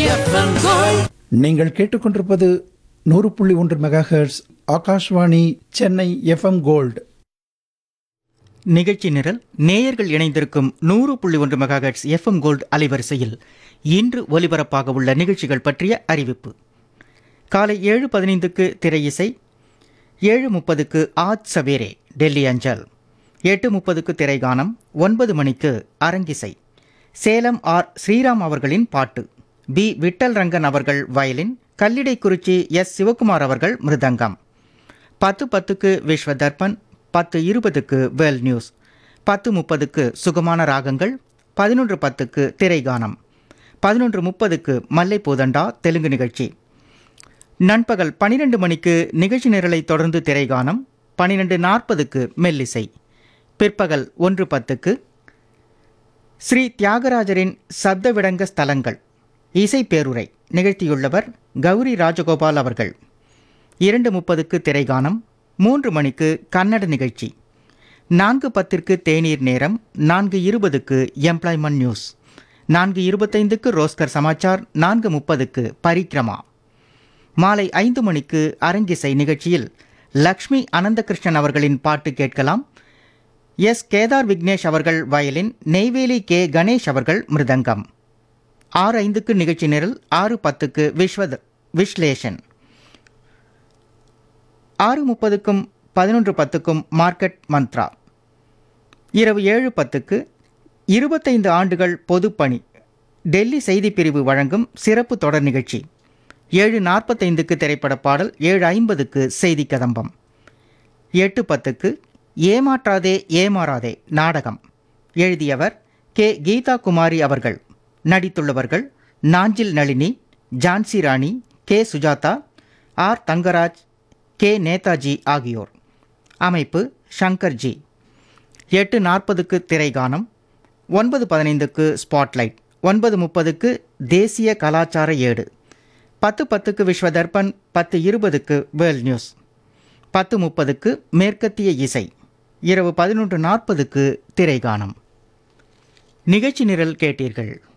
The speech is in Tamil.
எஃப்எம் கோல்ட் நீங்கள் கேட்டுக்கொண்டிருப்பது நூறு புள்ளி ஒன்று megahertz Akashvani Chennai FM gold நிகழ்ச்சி நிரல் நேயர்கள் இணைந்திருக்கும் நூறு புள்ளி ஒன்று மெகாஹெட்ஸ் எஃப்எம் கோல்டு அலைவரிசையில் இன்று ஒலிபரப்பாக உள்ள நிகழ்ச்சிகள் பற்றிய அறிவிப்பு காலை ஏழு பதினைந்துக்கு திரை இசை ஏழு முப்பதுக்கு ஆஜ் சவேரே டெல்லி அஞ்சல் எட்டு முப்பதுக்கு திரைகானம் ஒன்பது மணிக்கு அரங்கிசை சேலம் ஆர் ஸ்ரீராம் அவர்களின் பாட்டு பி விட்டல் ரங்கன் அவர்கள் வயலின் கல்லிடைக்குறிச்சி எஸ் சிவகுமார் அவர்கள் மிருதங்கம் பத்து பத்துக்கு விஸ்வ தர்பன் பத்து இருபதுக்கு வேல் நியூஸ் பத்து முப்பதுக்கு சுகமான ராகங்கள் பதினொன்று பத்துக்கு திரைகானம் பதினொன்று முப்பதுக்கு மல்லை பூதண்டா தெலுங்கு நிகழ்ச்சி நண்பகல் பனிரெண்டு மணிக்கு நிகழ்ச்சி நிரலை தொடர்ந்து திரைகானம் பனிரெண்டு நாற்பதுக்கு மெல்லிசை பிற்பகல் ஒன்று பத்துக்கு ஸ்ரீ தியாகராஜரின் சப்தவிடங்க ஸ்தலங்கள் இசை பேருரை நிகழ்த்தியுள்ளவர் கௌரி ராஜகோபால் அவர்கள் இரண்டு முப்பதுக்கு திரைகானம் மூன்று மணிக்கு கன்னட நிகழ்ச்சி நான்கு பத்திற்கு தேநீர் நேரம் நான்கு இருபதுக்கு எம்ப்ளாய்மெண்ட் நியூஸ் நான்கு இருபத்தைந்துக்கு ரோஸ்கர் சமாச்சார் நான்கு முப்பதுக்கு பரிக்ரமா மாலை ஐந்து மணிக்கு அரங்கிசை நிகழ்ச்சியில் லக்ஷ்மி அனந்தகிருஷ்ணன் அவர்களின் பாட்டு கேட்கலாம் எஸ் கேதார் விக்னேஷ் அவர்கள் வயலின் நெய்வேலி கே கணேஷ் அவர்கள் மிருதங்கம் ஆறு ஐந்துக்கு நிகழ்ச்சி நிரல் ஆறு பத்துக்கு விஸ்வத் விஸ்லேஷன் ஆறு முப்பதுக்கும் பதினொன்று பத்துக்கும் மார்க்கெட் மந்த்ரா இரவு ஏழு பத்துக்கு இருபத்தைந்து ஆண்டுகள் பொதுப்பணி டெல்லி செய்திப் பிரிவு வழங்கும் சிறப்பு தொடர் நிகழ்ச்சி ஏழு நாற்பத்தைந்துக்கு திரைப்பட பாடல் ஏழு ஐம்பதுக்கு செய்தி கதம்பம் எட்டு பத்துக்கு ஏமாற்றாதே ஏமாறாதே நாடகம் எழுதியவர் கே கீதா குமாரி அவர்கள் நடித்துள்ளவர்கள் Nanjil Nalini Jhansi Rani K Sujatha R Thangaraj K Netaji ஆகியோர் அமைப்பு சங்கர்ஜி எட்டு நாற்பதுக்கு திரைகானம் ஒன்பது பதினைந்துக்கு ஸ்பாட்லைட் ஒன்பது முப்பதுக்கு தேசிய கலாச்சார ஏடு பத்து பத்துக்கு விஸ்வ தர்பன் பத்து இருபதுக்கு வேர்ல்ட் நியூஸ் பத்து முப்பதுக்கு மேற்கத்திய இசை இரவு பதினொன்று நாற்பதுக்கு திரைகானம் நிகழ்ச்சி நிரல் கேட்டீர்கள்